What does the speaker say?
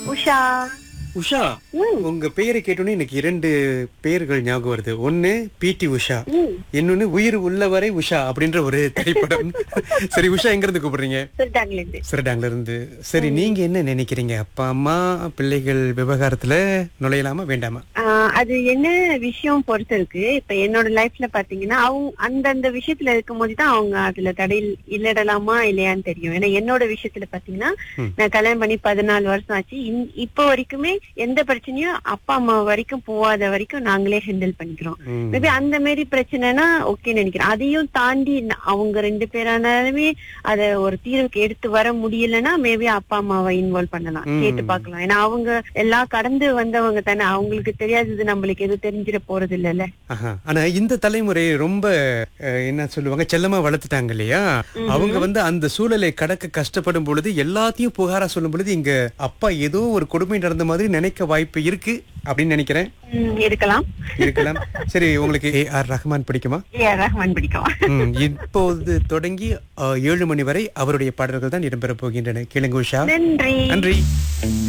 உஷா உஷா ம். உங்க பெயரை கேட்டோன்னே எனக்கு இரண்டு பெயர்கள் ஞாபகம் வருது ஒண்ணு பிடி உஷா ம். இன்னொன்னு உயிர் உள்ளவரை உஷா அப்படின்ற ஒரு திரைப்படம் சரி உஷா எங்க இருந்து கூப்பிடுறீங்க சிறுதாங்கல இருந்து சிறடாங்ல இருந்து சரி நீங்க என்ன நினைக்கிறீங்க அப்பா அம்மா பிள்ளைகள் விவகாரத்துல நுழையலாமா வேண்டாமா ஆஹ் அது என்ன விஷயம் பொறுத்து இருக்கு இப்ப என்னோட லைஃப்ல பாத்தீங்கன்னா அவங்க அந்தந்த விஷயத்துல இருக்கும்போது தான் அவங்க அதுல தடையில் இல்லடலாமா இல்லையான்னு தெரியும் ஏன்னா என்னோட விஷயத்துல பாத்தீங்கன்னா ம். நான் கல்யாணம் பண்ணி பதினாலு வருஷம் ஆச்சு இன்- இப்போ வரைக்குமே எந்த பிரச்சனையும் அப்பா அம்மா வரைக்கும் போகாத வரைக்கும் நாங்களே ஹேண்டில் பண்ணிக்கிறோம் ம். மேபி அந்த மாதிரி பிரச்சனைனா ஓகே நினைக்கிறேன் அதையும் தாண்டி ந- அவங்க ரெண்டு பேரானாலுமே அத ஒரு தீர்வுக்கு எடுத்து வர முடியலன்னா மேபி அப்பா அம்மாவை இன்வால்வ் பண்ணலாம் ம். கேட்டு பார்க்கலாம் ஏன்னா அவங்க எல்லாம் கடந்து வந்தவங்க தானே அவங்களுக்கு தெரியாதது நம்மளுக்கு எதுவும் தெரிஞ்சிட போறது இல்லைல்ல ஆஹா. ஆனா இந்த தலைமுறை ரொம்ப அஹ், என்ன சொல்லுவாங்க செல்லமா வளர்த்துட்டாங்க இல்லையா அவங்க வந்து அந்த சூழலை கடக்க கஷ்டப்படும் பொழுது எல்லாத்தையும் புகாரா சொல்லும் பொழுது இங்க அப்பா ஏதோ ஒரு கொடுமை நடந்த மாதிரி நினைக்க வாய்ப்பு இருக்கு அப்படின்னு நினைக்கிறேன் ம், இருக்கலாம் இருக்கலாம் சரி உங்களுக்கு ஏ ஆர் ரஹ்மான் பிடிக்குமா ஏ ஆர் ரஹ்மான் பிடிக்கும் ம், இப்போது தொடங்கி அஹ், ஏழு மணி வரை அவருடைய பாடல்கள் தான் இடம்பெற போகின்றன கேளுங்க உஷா நன்றி நன்றி